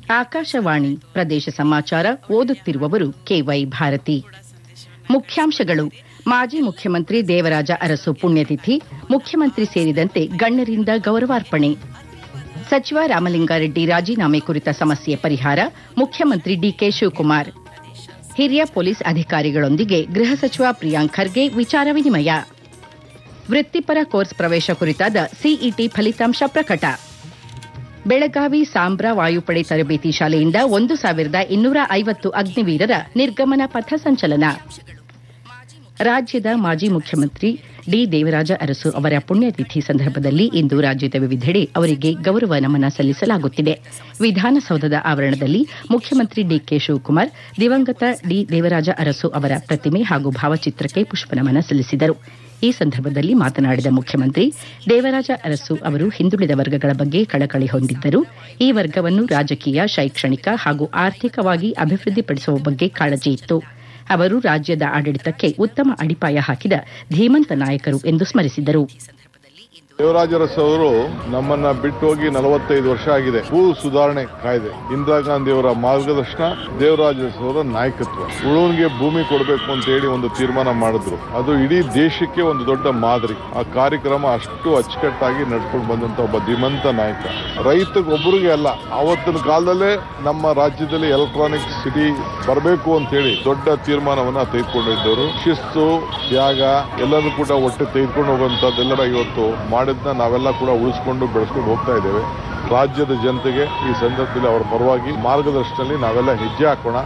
ಆಕಾಶವಾಣಿ ಪ್ರದೇಶ ಸಮಾಚಾರ ಓದುತ್ತಿರುವವರು ಕೆವೈ ಭಾರತಿ ಮುಖ್ಯಾಂಶಗಳು ಮಾಜಿ ಮುಖ್ಯಮಂತ್ರಿ ದೇವರಾಜ ಅರಸು ಪುಣ್ಯತಿಥಿ ಮುಖ್ಯಮಂತ್ರಿ ಸೇರಿದಂತೆ ಗಣ್ಯರಿಂದ ಗೌರವಾರ್ಪಣೆ ಸಚಿವ ರಾಮಲಿಂಗಾರೆಡ್ಡಿ ರಾಜೀನಾಮೆ ಕುರಿತ ಸಮಸ್ಯೆ ಪರಿಹಾರ ಮುಖ್ಯಮಂತ್ರಿ ಡಿಕೆ ಶಿವಕುಮಾರ್ ಹಿರಿಯ ಪೊಲೀಸ್ ಅಧಿಕಾರಿಗಳೊಂದಿಗೆ ಗೃಹ ಸಚಿವ ಪ್ರಿಯಾಂಕ್ ಖರ್ಗೆ ವಿಚಾರ ವಿನಿಮಯ ವೃತ್ತಿಪರ ಕೋರ್ಸ್ ಪ್ರವೇಶ ಕುರಿತಾದ ಸಿಇಟಿ ಫಲಿತಾಂಶ ಪ್ರಕಟ ಬೆಳಗಾವಿ ಸಾಂಬ್ರಾ ವಾಯುಪಡೆ ತರಬೇತಿ ಶಾಲೆಯಿಂದ ಒಂದು ಸಾವಿರದ ಇನ್ನೂರ ಐವತ್ತು ಅಗ್ನಿವೀರರ ನಿರ್ಗಮನ ಪಥ ಸಂಚಲನ ರಾಜ್ಯದ ಮಾಜಿ ಮುಖ್ಯಮಂತ್ರಿ ಡಿ ದೇವರಾಜ ಅರಸು ಅವರ ಪುಣ್ಯತಿಥಿ ಸಂದರ್ಭದಲ್ಲಿ ಇಂದು ರಾಜ್ಯದ ವಿವಿಧೆಡೆ ಅವರಿಗೆ ಗೌರವ ನಮನ ಸಲ್ಲಿಸಲಾಗುತ್ತಿದೆ ವಿಧಾನಸೌಧದ ಆವರಣದಲ್ಲಿ ಮುಖ್ಯಮಂತ್ರಿ ಡಿಕೆ ಶಿವಕುಮಾರ್ ದಿವಂಗತ ಡಿ ದೇವರಾಜ ಅರಸು ಅವರ ಪ್ರತಿಮೆ ಹಾಗೂ ಭಾವಚಿತ್ರಕ್ಕೆ ಪುಷ್ಪನಮನ ಸಲ್ಲಿಸಿದರು ಈ ಸಂದರ್ಭದಲ್ಲಿ ಮಾತನಾಡಿದ ಮುಖ್ಯಮಂತ್ರಿ ದೇವರಾಜ ಅರಸು ಅವರು ಹಿಂದುಳಿದ ವರ್ಗಗಳ ಬಗ್ಗೆ ಕಳಕಳಿ ಹೊಂದಿದ್ದರು ಈ ವರ್ಗವನ್ನು ರಾಜಕೀಯ ಶೈಕ್ಷಣಿಕ ಹಾಗೂ ಆರ್ಥಿಕವಾಗಿ ಅಭಿವೃದ್ಧಿಪಡಿಸುವ ಬಗ್ಗೆ ಕಾಳಜಿ ಇತ್ತು ಅವರು ರಾಜ್ಯದ ಆಡಳಿತಕ್ಕೆ ಉತ್ತಮ ಅಡಿಪಾಯ ಹಾಕಿದ ಧೀಮಂತ ನಾಯಕರು ಎಂದು ಸ್ಮರಿಸಿದರು ದೇವರಾಜ ಅರಸು ಅವರು ನಮ್ಮನ್ನ ಬಿಟ್ಟು ಹೋಗಿ ನಲವತ್ತೈದು ವರ್ಷ ಆಗಿದೆ ಭೂ ಸುಧಾರಣೆ ಕಾಯ್ದೆ ಇಂದಿರಾ ಗಾಂಧಿ ಅವರ ಮಾರ್ಗದರ್ಶನ ದೇವರಾಜ ಅರಸು ಅವರ ನಾಯಕತ್ವ ಉಳುವನಿಗೆ ಭೂಮಿ ಕೊಡಬೇಕು ಅಂತ ಹೇಳಿ ಒಂದು ತೀರ್ಮಾನ ಮಾಡಿದ್ರು ಅದು ಇಡೀ ದೇಶಕ್ಕೆ ಒಂದು ದೊಡ್ಡ ಮಾದರಿ ಆ ಕಾರ್ಯಕ್ರಮ ಅಷ್ಟು ಅಚ್ಚುಕಟ್ಟಾಗಿ ನಡ್ಕೊಂಡು ಬಂದಂತ ಒಬ್ಬ ಧೀಮಂತ ನಾಯಕ ರೈತಗೊಬ್ಬರಿಗೆ ಅಲ್ಲ ಆವತ್ತಿನ ಕಾಲದಲ್ಲೇ ನಮ್ಮ ರಾಜ್ಯದಲ್ಲಿ ಎಲೆಕ್ಟ್ರಾನಿಕ್ ಸಿಟಿ ಬರಬೇಕು ಅಂತ ಹೇಳಿ ದೊಡ್ಡ ತೀರ್ಮಾನವನ್ನ ತೆಗೆದುಕೊಂಡಿದ್ದವರು ಶಿಸ್ತು ತ್ಯಾಗ ಎಲ್ಲರೂ ಕೂಡ ಒಟ್ಟು ತೆಗೆದುಕೊಂಡು ಹೋಗುವಂತದ್ದೆಲ್ಲರ ಇವತ್ತು ಮಾಡಿದ್ನ ನಾವೆಲ್ಲ ಕೂಡ ಉಳಿಸ್ಕೊಂಡು ಬೆಳೆಸ್ಕೊಂಡು ಹೋಗ್ತಾ ಇದ್ದೇವೆ ರಾಜ್ಯದ ಜನತೆಗೆ ಈ ಸಂದರ್ಭದಲ್ಲಿ ಅವರ ಪರವಾಗಿ ಮಾರ್ಗದರ್ಶನದಲ್ಲಿ ನಾವೆಲ್ಲ ಹೆಜ್ಜೆ ಹಾಕೋಣ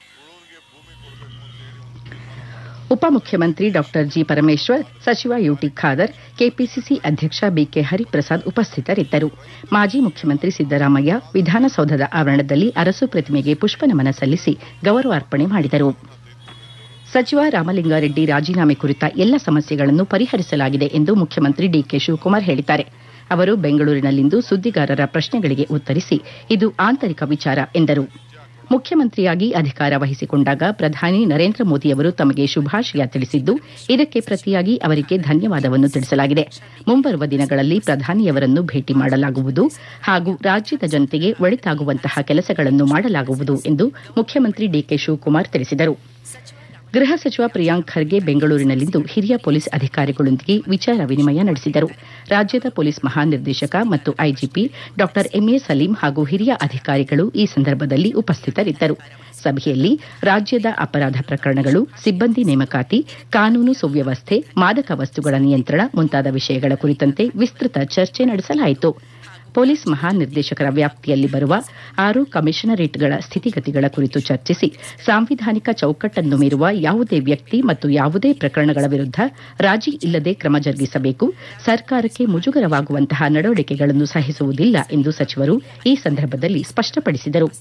ಉಪಮುಖ್ಯಮಂತ್ರಿ ಡಾ ಜಿ ಪರಮೇಶ್ವರ್ ಸಚಿವ ಯುಟಿ ಖಾದರ್ ಕೆಪಿಸಿಸಿ ಅಧ್ಯಕ್ಷ ಬಿಕೆ ಹರಿಪ್ರಸಾದ್ ಉಪಸ್ಥಿತರಿದ್ದರು ಮಾಜಿ ಮುಖ್ಯಮಂತ್ರಿ ಸಿದ್ದರಾಮಯ್ಯ ವಿಧಾನಸೌಧದ ಆವರಣದಲ್ಲಿ ಅರಸು ಪ್ರತಿಮೆಗೆ ಪುಷ್ಪನಮನ ಸಲ್ಲಿಸಿ ಗೌರವಾರ್ಪಣೆ ಮಾಡಿದರು ಸಚಿವ ರಾಮಲಿಂಗಾರೆಡ್ಡಿ ರಾಜೀನಾಮೆ ಕುರಿತ ಎಲ್ಲ ಸಮಸ್ಯೆಗಳನ್ನು ಪರಿಹರಿಸಲಾಗಿದೆ ಎಂದು ಮುಖ್ಯಮಂತ್ರಿ ಡಿಕೆ ಶಿವಕುಮಾರ್ ಹೇಳಿದ್ದಾರೆ ಅವರು ಬೆಂಗಳೂರಿನಲ್ಲಿಂದು ಸುದ್ದಿಗಾರರ ಪ್ರಶ್ನೆಗಳಿಗೆ ಉತ್ತರಿಸಿ ಇದು ಆಂತರಿಕ ವಿಚಾರ ಎಂದರು ಮುಖ್ಯಮಂತ್ರಿಯಾಗಿ ಅಧಿಕಾರ ವಹಿಸಿಕೊಂಡಾಗ ಪ್ರಧಾನಿ ನರೇಂದ್ರ ಮೋದಿಯವರು ತಮಗೆ ಶುಭಾಶಯ ತಿಳಿಸಿದ್ದು ಇದಕ್ಕೆ ಪ್ರತಿಯಾಗಿ ಅವರಿಗೆ ಧನ್ಯವಾದವನ್ನು ತಿಳಿಸಲಾಗಿದೆ ಮುಂಬರುವ ದಿನಗಳಲ್ಲಿ ಪ್ರಧಾನಿಯವರನ್ನು ಭೇಟಿ ಮಾಡಲಾಗುವುದು ಹಾಗೂ ರಾಜ್ಯದ ಜನತೆಗೆ ಒಳಿತಾಗುವಂತಹ ಕೆಲಸಗಳನ್ನು ಮಾಡಲಾಗುವುದು ಎಂದು ಮುಖ್ಯಮಂತ್ರಿ ಡಿಕೆ ಶಿವಕುಮಾರ್ ತಿಳಿಸಿದರು ಗೃಹ ಸಚಿವ ಪ್ರಿಯಾಂಕ್ ಖರ್ಗೆ ಬೆಂಗಳೂರಿನಲ್ಲಿಂದು ಹಿರಿಯ ಪೊಲೀಸ್ ಅಧಿಕಾರಿಗಳೊಂದಿಗೆ ವಿಚಾರ ವಿನಿಮಯ ನಡೆಸಿದರು ರಾಜ್ಯದ ಪೊಲೀಸ್ ಮಹಾನಿರ್ದೇಶಕ ಮತ್ತು ಐಜಿಪಿ ಡಾ ಎಂಎ ಸಲೀಂ ಹಾಗೂ ಹಿರಿಯ ಅಧಿಕಾರಿಗಳು ಈ ಸಂದರ್ಭದಲ್ಲಿ ಉಪಸ್ಥಿತರಿದ್ದರು ಸಭೆಯಲ್ಲಿ ರಾಜ್ಯದ ಅಪರಾಧ ಪ್ರಕರಣಗಳು ಸಿಬ್ಬಂದಿ ನೇಮಕಾತಿ ಕಾನೂನು ಸುವ್ಯವಸ್ಥೆ ಮಾದಕ ವಸ್ತುಗಳ ನಿಯಂತ್ರಣ ಮುಂತಾದ ವಿಷಯಗಳ ಕುರಿತಂತೆ ವಿಸ್ತೃತ ಚರ್ಚೆ ನಡೆಸಲಾಯಿತು ಪೊಲೀಸ್ ಮಹಾನಿರ್ದೇಶಕರ ವ್ಯಾಪ್ತಿಯಲ್ಲಿ ಬರುವ ಆರು ಕಮಿಷನರೇಟ್ಗಳ ಸ್ಥಿತಿಗತಿಗಳ ಕುರಿತು ಚರ್ಚಿಸಿ ಸಾಂವಿಧಾನಿಕ ಚೌಕಟ್ಟನ್ನು ಮೀರುವ ಯಾವುದೇ ವ್ಯಕ್ತಿ ಮತ್ತು ಯಾವುದೇ ಪ್ರಕರಣಗಳ ವಿರುದ್ಧ ರಾಜಿ ಇಲ್ಲದೆ ಕ್ರಮ ಜರುಗಿಸಬೇಕು ಸರ್ಕಾರಕ್ಕೆ ಮುಜುಗರವಾಗುವಂತಹ ನಡವಳಿಕೆಗಳನ್ನು ಸಹಿಸುವುದಿಲ್ಲ ಎಂದು ಸಚಿವರು ಈ ಸಂದರ್ಭದಲ್ಲಿ ಸ್ಪಷ್ಟಪಡಿಸಿದರು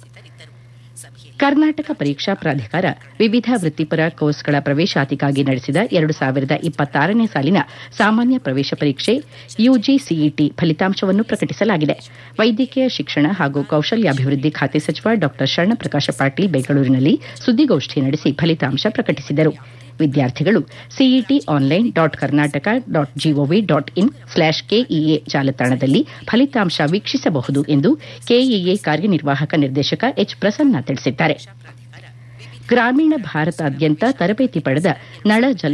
ಕರ್ನಾಟಕ ಪರೀಕ್ಷಾ ಪ್ರಾಧಿಕಾರ ವಿವಿಧ ವೃತ್ತಿಪರ ಕೋರ್ಸ್ಗಳ ಪ್ರವೇಶಾತಿಗಾಗಿ ನಡೆಸಿದ ಎರಡು ಸಾವಿರದ ಇಪ್ಪತ್ತಾರನೇ ಸಾಲಿನ ಸಾಮಾನ್ಯ ಪ್ರವೇಶ ಪರೀಕ್ಷೆ ಯುಜಿಸಿಇಟಿ ಫಲಿತಾಂಶವನ್ನು ಪ್ರಕಟಿಸಲಾಗಿದೆ ವೈದ್ಯಕೀಯ ಶಿಕ್ಷಣ ಹಾಗೂ ಕೌಶಲ್ಯಾಭಿವೃದ್ಧಿ ಖಾತೆ ಸಚಿವ ಡಾ ಶರಣಪ್ರಕಾಶ ಪಾಟೀಲ್ ಬೆಂಗಳೂರಿನಲ್ಲಿ ಸುದ್ದಿಗೋಷ್ಠಿ ನಡೆಸಿ ಫಲಿತಾಂಶ ಪ್ರಕಟಿಸಿದರು ವಿದ್ಯಾರ್ಥಿಗಳು CET online dot Karnataka dot G O V dot in slash KEA ಜಾಲತಾಣದಲ್ಲಿ ಫಲಿತಾಂಶ ವೀಕ್ಷಿಸಬಹುದು ಎಂದು ಕೆಇಎ ಕಾರ್ಯನಿರ್ವಾಹಕ ನಿರ್ದೇಶಕ ಎಚ್ ಪ್ರಸನ್ನ ತಿಳಿಸಿದ್ದಾರೆ ಗ್ರಾಮೀಣ ಭಾರತಾದ್ಯಂತ ತರಬೇತಿ ಪಡೆದ ನಳ ಜಲ